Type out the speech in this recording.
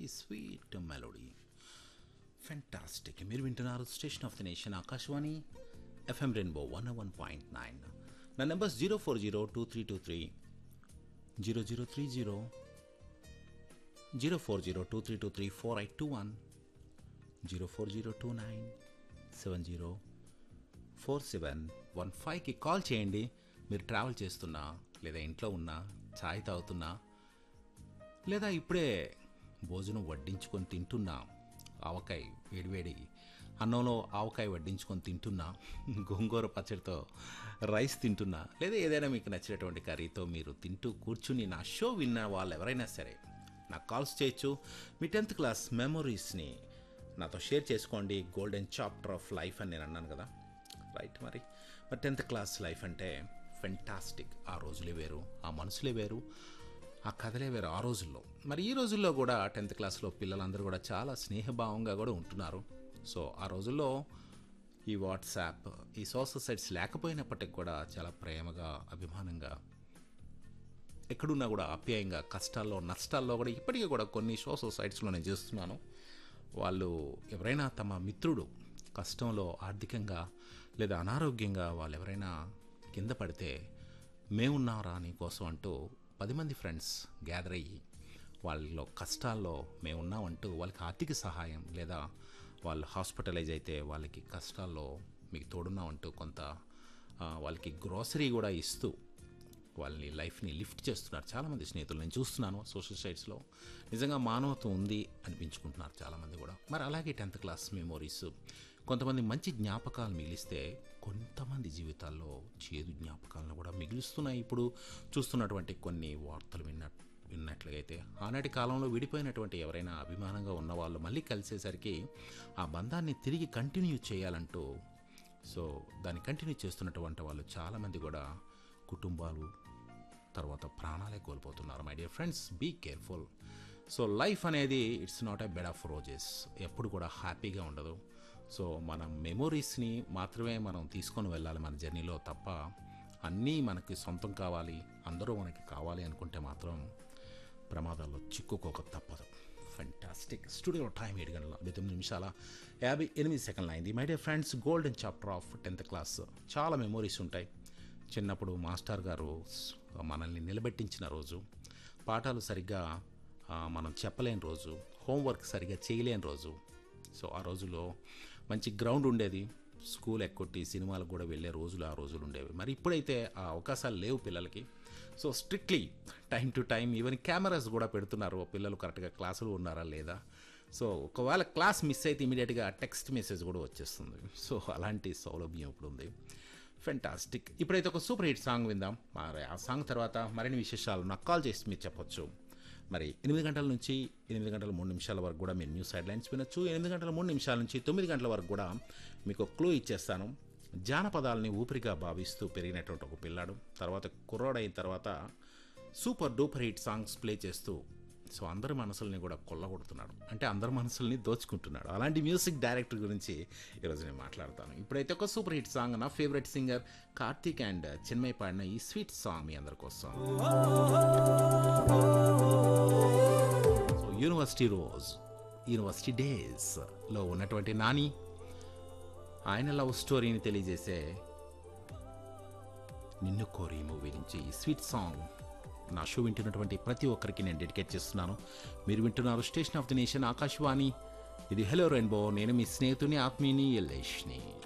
sweet melody fantastic మీరు వింటున్నారు station of the nation Akashvani FM rainbow one one point nine నా numbers zero four zero two three two three zero zero three zero zero four zero two three two three four eight two one zero four zero two nine seven zero four seven one ఫైవ్కి call చేయండి మీరు travel చేస్తున్నా లేదా ఇంట్లో ఉన్నా ఛాయ్ తాగుతున్నా లేదా ఇప్పుడే భోజనం వడ్డించుకొని తింటున్నా ఆవకాయ వేడివేడి అన్నంలో ఆవకాయ వడ్డించుకొని తింటున్నా గోంగూర పచ్చడితో రైస్ తింటున్నా లేదా ఏదైనా మీకు నచ్చినటువంటి కర్రీతో మీరు తింటూ కూర్చుని నా షో విన్న వాళ్ళు ఎవరైనా సరే నాకు కాల్స్ చేయొచ్చు మీ టెన్త్ క్లాస్ మెమొరీస్ని నాతో షేర్ చేసుకోండి గోల్డెన్ చాప్టర్ ఆఫ్ లైఫ్ అని నేను అన్నాను కదా రైట్ మరి మరి టెన్త్ క్లాస్ లైఫ్ అంటే ఫెంటాస్టిక్ ఆ రోజులే వేరు ఆ మనసులే వేరు ఆ కథలే వేరు ఆ రోజుల్లో మరి ఈ రోజుల్లో కూడా టెన్త్ క్లాస్లో పిల్లలందరూ కూడా చాలా స్నేహభావంగా కూడా ఉంటున్నారు సో ఆ రోజుల్లో ఈ వాట్సాప్ ఈ సోషల్ సైట్స్ లేకపోయినప్పటికి కూడా చాలా ప్రేమగా అభిమానంగా ఎక్కడున్నా కూడా ఆప్యాయంగా కష్టాల్లో నష్టాల్లో కూడా ఇప్పటికీ కూడా కొన్ని సోషల్ సైట్స్లో నేను చేస్తున్నాను వాళ్ళు ఎవరైనా తమ మిత్రుడు కష్టంలో ఆర్థికంగా లేదా అనారోగ్యంగా వాళ్ళు ఎవరైనా కింద పడితే మేమున్నారా నీ కోసం అంటూ పది మంది ఫ్రెండ్స్ గ్యాదర్ అయ్యి వాళ్ళలో కష్టాల్లో మేమున్నామంటూ వాళ్ళకి ఆర్థిక సహాయం లేదా వాళ్ళు హాస్పిటలైజ్ అయితే వాళ్ళకి కష్టాల్లో మీకు తోడున్నామంటూ కొంత ఆ, వాళ్ళకి గ్రోసరీ కూడా ఇస్తూ వాళ్ళని లైఫ్ని లిఫ్ట్ చేస్తున్నారు చాలామంది స్నేహితులు నేను చూస్తున్నాను సోషల్ సైట్స్లో నిజంగా మానవత్వం ఉంది అనిపించుకుంటున్నారు చాలామంది కూడా మరి అలాగే టెన్త్ క్లాస్ మెమోరీస్ కొంతమంది మంచి జ్ఞాపకాలు మిగిలిస్తే కొంతమంది జీవితాల్లో చేదు జ్ఞాపకాలను కూడా మిగులుస్తున్నాయి ఇప్పుడు చూస్తున్నటువంటి కొన్ని వార్తలు విన్న విన్నట్లయితే ఆనాటి కాలంలో విడిపోయినటువంటి ఎవరైనా అభిమానంగా ఉన్నవాళ్ళు మళ్ళీ కలిసేసరికి ఆ బంధాన్ని తిరిగి కంటిన్యూ చేయాలంటూ సో దాన్ని కంటిన్యూ చేస్తున్నటువంటి వాళ్ళు చాలామంది కూడా కుటుంబాలు తర్వాత ప్రాణాలే కోల్పోతున్నారు my dear friends be careful so life అనేది it's not a bed of roses ఎప్పుడు కూడా హ్యాపీగా ఉండదు సో మన మెమొరీస్ని మాత్రమే మనం తీసుకొని వెళ్ళాలి మన జర్నీలో తప్ప అన్నీ మనకి సొంతం కావాలి అందరూ మనకి కావాలి అనుకుంటే మాత్రం ప్రమాదాల్లో చిక్కుకోక తప్పదు ఫెంటాస్టిక్ స్టూడియో టైం ఏడు గంటల నలభై తొమ్మిది నిమిషాల యాభై ఎనిమిది సెకండ్లు అయింది my dear friends golden chapter of tenth class చాలా మెమోరీస్ ఉంటాయి చిన్నప్పుడు మాస్టర్ గారు స్- మనల్ని నిలబెట్టించిన రోజు పాఠాలు సరిగ్గా ఆ, మనం చెప్పలేని రోజు హోంవర్క్ సరిగ్గా చేయలేని రోజు సో ఆ రోజులో మంచి గ్రౌండ్ ఉండేది స్కూల్ ఎక్కొట్టి సినిమాలకు కూడా వెళ్ళే రోజులు ఆ రోజులు ఉండేవి మరి ఇప్పుడైతే ఆ అవకాశాలు లేవు పిల్లలకి so strictly time to time even cameras కూడా పెడుతున్నారు పిల్లలు కరెక్ట్గా క్లాసులు ఉన్నారా లేదా సో ఒకవేళ క్లాస్ మిస్ అయితే ఇమీడియట్గా టెక్స్ట్ మెసేజ్ కూడా వచ్చేస్తుంది సో అలాంటి సౌలభ్యం ఇప్పుడు ఉంది ఫెంటాస్టిక్ ఇప్పుడైతే ఒక సూపర్ హిట్ సాంగ్ విందాం మరి ఆ సాంగ్ తర్వాత మరిన్ని విశేషాలు నాకు కాల్ చేసి మీరు చెప్పొచ్చు మరి ఎనిమిది గంటల నుంచి ఎనిమిది గంటల మూడు నిమిషాల వరకు కూడా మీరు న్యూస్ హెడ్లైన్స్ వినొచ్చు ఎనిమిది గంటల మూడు నిమిషాల నుంచి తొమ్మిది గంటల వరకు కూడా మీకు క్లూ ఇచ్చేస్తాను జానపదాలని ఊపిరిగా భావిస్తూ పెరిగినటువంటి ఒక పిల్లాడు తర్వాత కుర్రాడైన తర్వాత super duper hit songs play చేస్తూ సో అందరి మనసుల్ని కూడా కొల్లగొడుతున్నాడు అంటే అందరి మనసుల్ని దోచుకుంటున్నాడు అలాంటి మ్యూజిక్ డైరెక్టర్ గురించి ఈరోజు నేను మాట్లాడతాను ఇప్పుడైతే ఒక సూపర్ హిట్ సాంగ్ నా favourite singer Karthik and Chinmayi పాడిన ఈ స్వీట్ సాంగ్ మీ అందరి కోసం so university rose university days లో ఉన్నటువంటి నాని ఆయన లవ్ స్టోరీని తెలియజేసే నిన్ను కోరి మూవీ నుంచి ఈ స్వీట్ సాంగ్ నా షో వింటున్నటువంటి ప్రతి ఒక్కరికి నేను డెడికేట్ చేస్తున్నాను మీరు వింటున్నారు station of the nation Akashvani ఇది హలో రెయిన్బో నేను మీ స్నేహితుని ఆత్మీయుని ఎల్లేష్ని